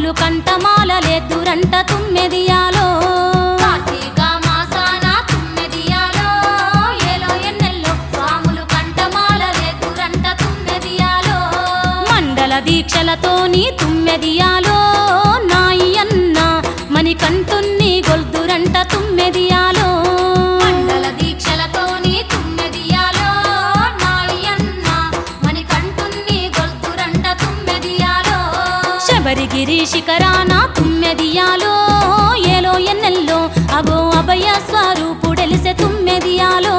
స్వాములు కంటమాలలేద్దురంట తుమ్మెదియాలో కార్తీక మాసాన తుమ్మెదియాలో ఏలో ఎన్నెల్లో స్వాములు కంఠమాలలేదురంట తుమ్మెదియాలో మండల దీక్షలతోని తుమ్మెదియాలో నాయన్న మణికంఠున్ని గొల్దురంట తుమ్మెదియాలో మండల దీక్షలతోని తుమ్మెదియాలో నాయన్న మణికంఠున్ని గొల్తురంట తుమ్మెదియాలో శబరిగిరి శిఖరాన తుమ్మెదియాలో ఏలో ఎన్నెల్లో అగో అభయ స్వరూపుడెలిసె తుమ్మెదియాలో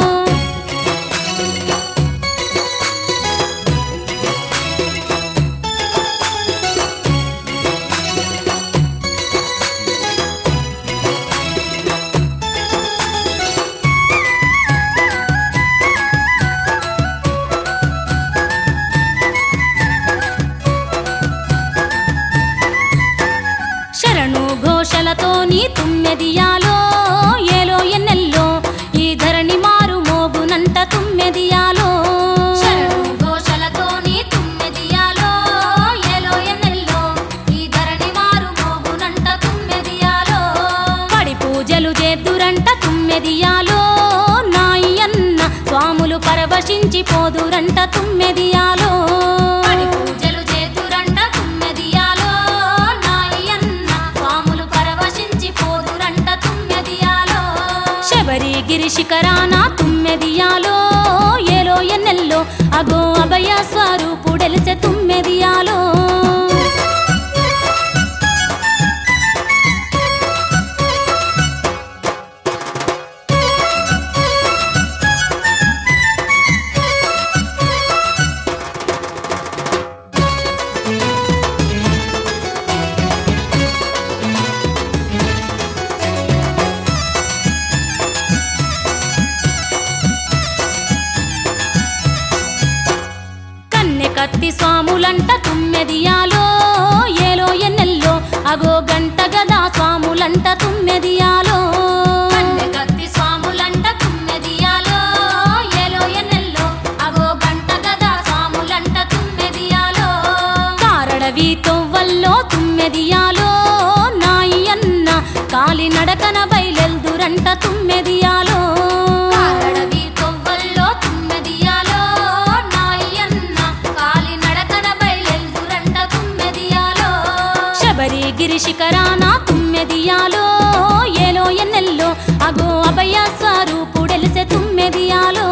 శరణు ఘోషలతోని తుమ్మెదియాలో ఏలో ఎన్నెల్లో ఈ ధరణి మారు మోగునంట తుమ్మెదియాలో శరణు ఘోషలతోని తుమ్మెదియాలో ఏలో ఎన్నెల్లో ఈ ధరణి మారు మోగునంట తుమ్మెదియాలో పడి పూజలు చేద్దురంట తుమ్మెదియాలో నాయన్న స్వాములు పరవశించి పోదురంట తుమ్మెదియాలో పడి పూజలు చేతురంట తుమ్మెదియాలో నాయన్న స్వాములు పరవశించి పోదురంట తుమ్మెదియాలో శబరిగిరి శిఖరాన తుమ్మెదియాలో ఏలో ఎన్నెల్లో అగో అభయ స్వరూపుడెలిసె తుమ్మెదియాలో కన్నె కత్తి స్వాములంట తుమ్మెదియాలో ఏలో ఎన్నెల్లో అగో గంట గదా స్వాములంట తుమ్మెదియాలో కన్నె కత్తి స్వాములంట తుమ్మెదియాలో ఏలో ఎన్నెల్లో అగో గంట గదా స్వాములంట తుమ్మెదియాలో కారడవి తొవ్వల్లో తుమ్మెదియాలో నాయన్న కాలి నడకన బయలెల్దురంట తుమ్మెదియాలో కారడవి తొవ్వల్లో తుమ్మెదియాలో నాయన్న కాలి నడకన బయలెల్దురంట తుమ్మెదియాలో శబరిగిరి శిఖరాన తుమ్మెదియాలో ఏలో ఎన్నెల్లో అగో అభయ స్వరూపుడెలిసె తుమ్మెదియాలో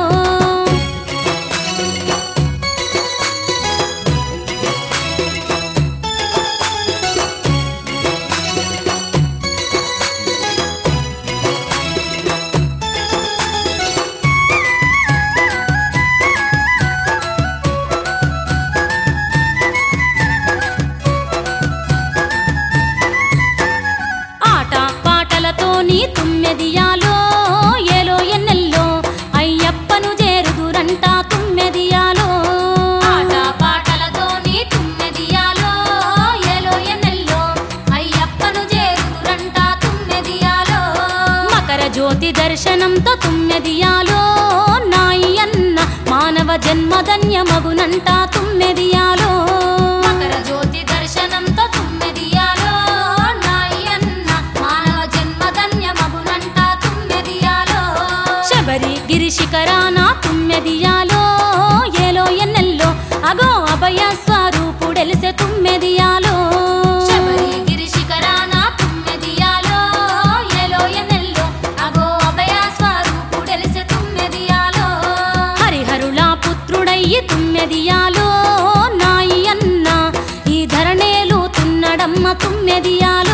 ఆట పాటలతోని తుమ్మెదియాలో ఏలో ఎన్నెల్లో అయ్యప్పను చేరుదురంట తుమ్మెదియాలో ఆట పాటలతోని తుమ్మెదియాలో ఏలో ఎన్నెల్లో అయ్యప్పను చేరుదురంట తుమ్మెదియాలో మకర జ్యోతి దర్శనంతో తుమ్మెదియాలో నాయన్న మానవ జన్మధన్యమగునంట తుమ్మెదియాలో మకర జ్యోతి దర్శనంతో తుమ్మెదియాలో నాయన్న మానవ జన్మధన్యమగునంట తుమ్మెదియాలో శబరిగిరి శిఖరాన తుమ్మెదియాలో ఏలో ఎన్నెల్లో అగో అభయ స్వరూపుడెలిసె తుమ్మెదియాలో శబరిగిరి శిఖరాన తుమ్మెదియాలో ఏలో ఎన్నెల్లో అగో అభయ స్వరూపుడెలిసె తుమ్మెదియాలో హరిహరుల పుత్రుడయ్యి తుమ్మెదియాలో నాయన్న ఈ ధరణేలు తున్నడమ్మ తుమ్మెదియాలో